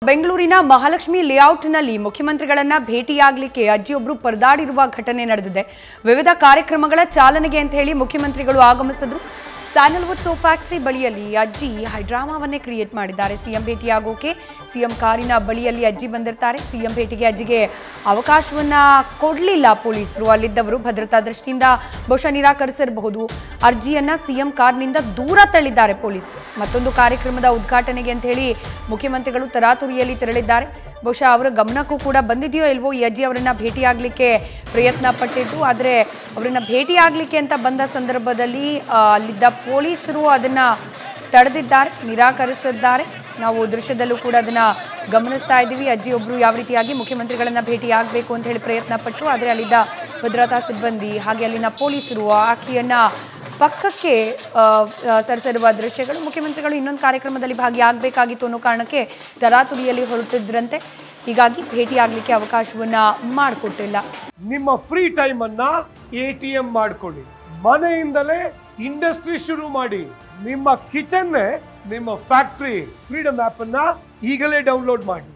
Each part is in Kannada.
ಬೆಂಗಳೂರಿನ ಮಹಾಲಕ್ಷ್ಮಿ ಲೇಔಟ್ನಲ್ಲಿ ಮುಖ್ಯಮಂತ್ರಿಗಳನ್ನ ಭೇಟಿಯಾಗಲಿಕ್ಕೆ ಅಜ್ಜಿಯೊಬ್ಬರು ಪರದಾಡಿರುವ ಘಟನೆ ನಡೆದಿದೆ ವಿವಿಧ ಕಾರ್ಯಕ್ರಮಗಳ ಚಾಲನೆಗೆ ಅಂತ ಹೇಳಿ ಮುಖ್ಯಮಂತ್ರಿಗಳು ಆಗಮಿಸಿದ್ರು ಸ್ಯಾನಲ್ವುಡ್ ಸೋ ಫ್ಯಾಕ್ಟರಿ ಬಳಿಯಲ್ಲಿ ಅಜ್ಜಿ ಹೈಡ್ರಾಮಾವನ್ನೇ ಕ್ರಿಯೇಟ್ ಮಾಡಿದ್ದಾರೆ ಸಿಎಂ ಭೇಟಿಯಾಗೋಕೆ ಸಿಎಂ ಕಾರಿನ ಬಳಿಯಲ್ಲಿ ಅಜ್ಜಿ ಬಂದಿರ್ತಾರೆ ಸಿಎಂ ಭೇಟಿಗೆ ಅಜ್ಜಿಗೆ ಅವಕಾಶವನ್ನ ಕೊಡಲಿಲ್ಲ ಪೊಲೀಸರು ಅಲ್ಲಿದ್ದವರು ಭದ್ರತಾ ದೃಷ್ಟಿಯಿಂದ ಬಹುಶಃ ನಿರಾಕರಿಸಿರಬಹುದು ಅರ್ಜಿಯನ್ನ ಸಿಎಂ ಕಾರ್ನಿಂದ ದೂರ ತಳ್ಳಿದ್ದಾರೆ ಪೊಲೀಸರು ಮತ್ತೊಂದು ಕಾರ್ಯಕ್ರಮದ ಉದ್ಘಾಟನೆಗೆ ಅಂತ ಹೇಳಿ ಮುಖ್ಯಮಂತ್ರಿಗಳು ತರಾತುರಿಯಲ್ಲಿ ತೆರಳಿದ್ದಾರೆ ಬಹುಶಃ ಅವರ ಗಮನಕ್ಕೂ ಕೂಡ ಬಂದಿದೆಯೋ ಇಲ್ವೋ ಈ ಅಜ್ಜಿ ಅವರನ್ನ ಭೇಟಿಯಾಗಲಿಕ್ಕೆ ಪ್ರಯತ್ನ ಪಟ್ಟಿದ್ದು ಆದರೆ ಅವರನ್ನ ಭೇಟಿಯಾಗಲಿಕ್ಕೆ ಅಂತ ಬಂದ ಸಂದರ್ಭದಲ್ಲಿ ಆ, ಅಲ್ಲಿದ್ದ ಪೊಲೀಸರು ಅದನ್ನ ತಡೆದಿದ್ದಾರೆ ನಿರಾಕರಿಸಿದ್ದಾರೆ ನಾವು ದೃಶ್ಯದಲ್ಲೂ ಕೂಡ ಅದನ್ನ ಗಮನಿಸ್ತಾ ಇದ್ದೀವಿ ಅಜ್ಜಿ ಒಬ್ರು ಯಾವ ರೀತಿಯಾಗಿ ಮುಖ್ಯಮಂತ್ರಿಗಳನ್ನ ಭೇಟಿ ಆಗಬೇಕು ಅಂತ ಹೇಳಿ ಪ್ರಯತ್ನ ಪಟ್ಟರು ಆದರೆ ಅಲ್ಲಿದ್ದ ಭದ್ರತಾ ಸಿಬ್ಬಂದಿ ಹಾಗೆ ಅಲ್ಲಿನ ಪೊಲೀಸರು ಆಕೆಯನ್ನ ಪಕ್ಕಕ್ಕೆ ಆ, ಆ, ಸರಿಸಿರುವ ದೃಶ್ಯಗಳು ಮುಖ್ಯಮಂತ್ರಿಗಳು ಇನ್ನೊಂದು ಕಾರ್ಯಕ್ರಮದಲ್ಲಿ ಭಾಗಿಯಾಗಬೇಕಾಗಿತ್ತು ಅನ್ನೋ ಕಾರಣಕ್ಕೆ ತರಾತುರಿಯಲ್ಲಿ ಹೊರಟಿದ್ರಂತೆ ಹೀಗಾಗಿ ಭೇಟಿಯಾಗಲಿಕ್ಕೆ ಅವಕಾಶವನ್ನ ಮಾಡಿಕೊಟ್ಟಿಲ್ಲ ನಿಮ್ಮ ಫ್ರೀ ಟೈಮ್ ಅನ್ನ ಎ ಟಿ ಎಂ ಮಾಡ್ಕೊಳ್ಳಿ ಮನೆಯಿಂದಲೇ ಇಂಡಸ್ಟ್ರಿ ಶುರು ಮಾಡಿ ನಿಮ್ಮ ಕಿಚನ್ ನಿಮ್ಮ ಫ್ಯಾಕ್ಟ್ರಿ ಫ್ರೀಡಮ್ ಆಪ್ ಅನ್ನ ಈಗಲೇ ಡೌನ್ಲೋಡ್ ಮಾಡಿ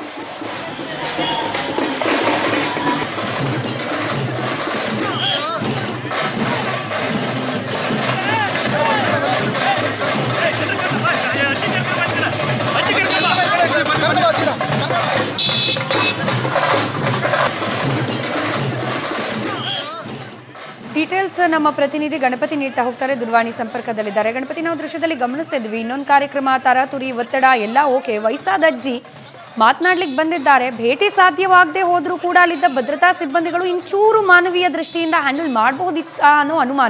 ಡೀಟೇಲ್ಸ್ ನಮ್ಮ ಪ್ರತಿನಿಧಿ ಗಣಪತಿ ನೀಡ್ತಾ ಹೋಗ್ತಾರೆ ದೂರವಾಣಿ ಸಂಪರ್ಕದಲ್ಲಿದ್ದಾರೆ ಗಣಪತಿ ನಾವು ದೃಶ್ಯದಲ್ಲಿ ಗಮನಿಸ್ತಾ ಇದ್ವಿ ಇನ್ನೊಂದು ಕಾರ್ಯಕ್ರಮ ತರಾತುರಿ ಒತ್ತಡ ಎಲ್ಲ ಓಕೆ ವಯಸ್ಸಾದ ಅಜ್ಜಿ ಮಾತನಾಡ್ಲಿಕ್ಕೆ ಬಂದಿದ್ದಾರೆ ಭೇಟಿ ಸಾಧ್ಯವಾಗದೆ ಹೋದ್ರೂ ಕೂಡ ಅಲ್ಲಿದ್ದ ಭದ್ರತಾ ಸಿಬ್ಬಂದಿಗಳು ಇಂಚೂರು ಮಾನವೀಯ ದೃಷ್ಟಿಯಿಂದ ಹ್ಯಾಂಡಲ್ ಮಾಡಬಹುದಿತ್ತ ಅನ್ನೋ ಅನುಮಾನ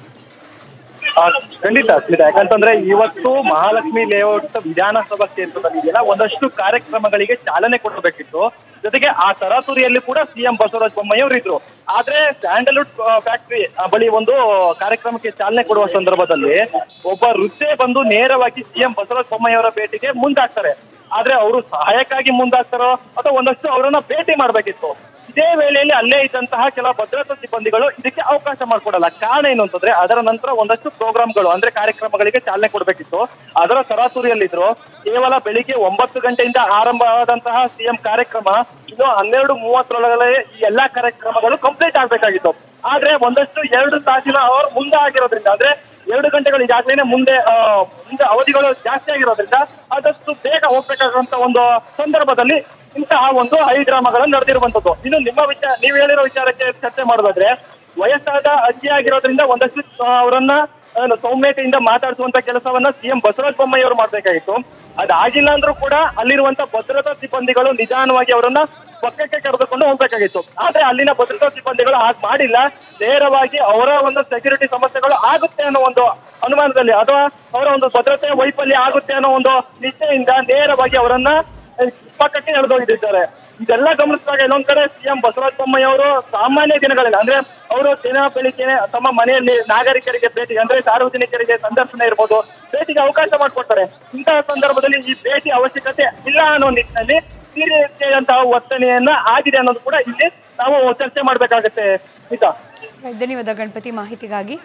ಆ, ಖಂಡಿತ ಸ್ಮಿತಾ ಯಾಕಂತಂದ್ರೆ ಇವತ್ತು ಮಹಾಲಕ್ಷ್ಮಿ ಲೇಔಟ್ ವಿಧಾನಸಭಾ ಕ್ಷೇತ್ರದಲ್ಲಿ ಇದೆಯಲ್ಲ ಒಂದಷ್ಟು ಕಾರ್ಯಕ್ರಮಗಳಿಗೆ ಚಾಲನೆ ಕೊಡಬೇಕಿತ್ತು ಜೊತೆಗೆ ಆ ತರಾತುರಿಯಲ್ಲಿ ಕೂಡ ಸಿಎಂ ಬಸವರಾಜ ಬೊಮ್ಮಾಯಿ ಅವರು ಇದ್ರು ಆದ್ರೆ ಸ್ಯಾಂಡಲ್ವುಡ್ ಫ್ಯಾಕ್ಟರಿ ಬಳಿ ಒಂದು ಕಾರ್ಯಕ್ರಮಕ್ಕೆ ಚಾಲನೆ ಕೊಡುವ ಸಂದರ್ಭದಲ್ಲಿ ಒಬ್ಬ ವೃದ್ಧೆ ಬಂದು ನೇರವಾಗಿ ಸಿಎಂ ಬಸವರಾಜ ಬೊಮ್ಮಾಯಿ ಅವರ ಭೇಟಿಗೆ ಮುಂದಾಗ್ತಾರೆ ಆದ್ರೆ ಅವರು ಸಹಾಯಕ್ಕಾಗಿ ಮುಂದಾಗ್ತಾರೋ ಅಥವಾ ಒಂದಷ್ಟು ಅವರನ್ನ ಭೇಟಿ ಮಾಡ್ಬೇಕಿತ್ತು ಇದೇ ವೇಳೆಯಲ್ಲಿ ಅಲ್ಲೇ ಇದ್ದಂತಹ ಕೆಲ ಭದ್ರತಾ ಸಿಬ್ಬಂದಿಗಳು ಇದಕ್ಕೆ ಅವಕಾಶ ಮಾಡಿಕೊಡಲ್ಲ ಕಾರಣ ಏನು ಅಂತಂದ್ರೆ ಅದರ ನಂತರ ಒಂದಷ್ಟು ಪ್ರೋಗ್ರಾಮ್ಗಳು ಅಂದ್ರೆ ಕಾರ್ಯಕ್ರಮಗಳಿಗೆ ಚಾಲನೆ ಕೊಡಬೇಕಿತ್ತು ಅದರ ತರಾತುರಿಯಲ್ಲಿದ್ರು ಕೇವಲ ಬೆಳಿಗ್ಗೆ ಒಂಬತ್ತು ಗಂಟೆಯಿಂದ ಆರಂಭವಾದಂತಹ ಸಿಎಂ ಕಾರ್ಯಕ್ರಮ ಇನ್ನು ಹನ್ನೆರಡು ಮೂವತ್ತರೊಳಗಡೆ ಈ ಎಲ್ಲಾ ಕಾರ್ಯಕ್ರಮಗಳು ಕಂಪ್ಲೀಟ್ ಆಗ್ಬೇಕಾಗಿತ್ತು ಆದ್ರೆ ಒಂದಷ್ಟು ಎರಡು ತಾಸಿನ ಅವರು ಮುಂದೆ ಆಗಿರೋದ್ರಿಂದ ಅಂದ್ರೆ ಎರಡು ಗಂಟೆಗಳು ಈಗಾಗಲೇ ಮುಂದೆ ಆ, ಮುಂದೆ ಅವಧಿಗಳು ಜಾಸ್ತಿ ಆಗಿರೋದ್ರಿಂದ ಆದಷ್ಟು ಬೇಗ ಹೋಗ್ಬೇಕಾಗುವಂತ ಒಂದು ಸಂದರ್ಭದಲ್ಲಿ ಇಂತಹ ಒಂದು ಹೈಡ್ರಾಮಾಗಳು ನಡೆದಿರುವಂತದ್ದು ಇನ್ನು ನಿಮ್ಮ ವಿಚಾರ ನೀವು ಹೇಳಿರೋ ವಿಚಾರಕ್ಕೆ ಚರ್ಚೆ ಮಾಡೋದಾದ್ರೆ ವಯಸ್ಸಾದ ಅಜ್ಜಿ ಆಗಿರೋದ್ರಿಂದ ಒಂದಷ್ಟು ಆ, ಅವರನ್ನ ಏನು, ಸೌಮ್ಯತೆಯಿಂದ ಮಾತಾಡಿಸುವಂತ ಕೆಲಸವನ್ನ ಸಿಎಂ ಬಸವರಾಜ ಬೊಮ್ಮಾಯಿ ಅವರು ಮಾಡ್ಬೇಕಾಗಿತ್ತು ಅದಾಗಿಲ್ಲ ಅಂದ್ರೂ ಕೂಡ ಅಲ್ಲಿರುವಂತ ಭದ್ರತಾ ಸಿಬ್ಬಂದಿಗಳು ನಿಧಾನವಾಗಿ ಅವರನ್ನ ಪಕ್ಕಕ್ಕೆ ಕರೆದುಕೊಂಡು ಹೋಗ್ಬೇಕಾಗಿತ್ತು ಆದ್ರೆ ಅಲ್ಲಿನ ಭದ್ರತಾ ಸಿಬ್ಬಂದಿಗಳು ಹಾಗೆ ಮಾಡಿಲ್ಲ ನೇರವಾಗಿ ಅವರ ಒಂದು ಸೆಕ್ಯೂರಿಟಿ ಸಮಸ್ಯೆಗಳು ಆಗುತ್ತೆ ಅನ್ನೋ ಒಂದು ಅನುಮಾನದಲ್ಲಿ ಅಥವಾ ಅವರ ಒಂದು ಭದ್ರತೆ ವೈಫಲ್ಯ ಆಗುತ್ತೆ ಅನ್ನೋ ಒಂದು ನಿಷ್ಠೆಯಿಂದ ನೇರವಾಗಿ ಅವರನ್ನ ಅಹ್, ಪಕ್ಕಕ್ಕೆ ಎಳೆದೋಗಿದ್ದಾರೆ ಇದೆಲ್ಲ ಗಮನಿಸಿದಾಗ ಇನ್ನೊಂದ್ ಕಡೆ ಸಿಎಂ ಬಸವರಾಜ ಬೊಮ್ಮಾಯಿ ಅವರು ಸಾಮಾನ್ಯ ದಿನಗಳಲ್ಲಿ ಅಂದ್ರೆ ಅವರು ದಿನ ಬೆಳಿಗ್ಗೆ ತಮ್ಮ ಮನೆಯಲ್ಲಿ ನಾಗರಿಕರಿಗೆ ಭೇಟಿ ಅಂದ್ರೆ ಸಾರ್ವಜನಿಕರಿಗೆ ಸಂದರ್ಶನ ಇರ್ಬೋದು ಭೇಟಿಗೆ ಅವಕಾಶ ಮಾಡಿಕೊಡ್ತಾರೆ ಇಂತಹ ಸಂದರ್ಭದಲ್ಲಿ ಈ ಭೇಟಿ ಅವಶ್ಯಕತೆ ಇಲ್ಲ ಅನ್ನೋ ನಿಟ್ಟಿನಲ್ಲಿ ಈ ರೀತಿಯಾದಂತಹ ವರ್ತನೆಯನ್ನ ಆಗಿದೆ ಅನ್ನೋದು ಕೂಡ ಇಲ್ಲಿ ನಾವು ಚರ್ಚೆ ಮಾಡ್ಬೇಕಾಗತ್ತೆ ಸ್ಮಿತಾ ಧನ್ಯವಾದ ಗಣಪತಿ ಮಾಹಿತಿಗಾಗಿ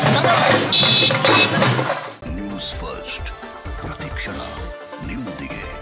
ನ್ಯೂಸ್ ಫಸ್ಟ್ ಪ್ರತಿಕ್ಷಣ ನಿಮ್ಮೊಂದಿಗೆ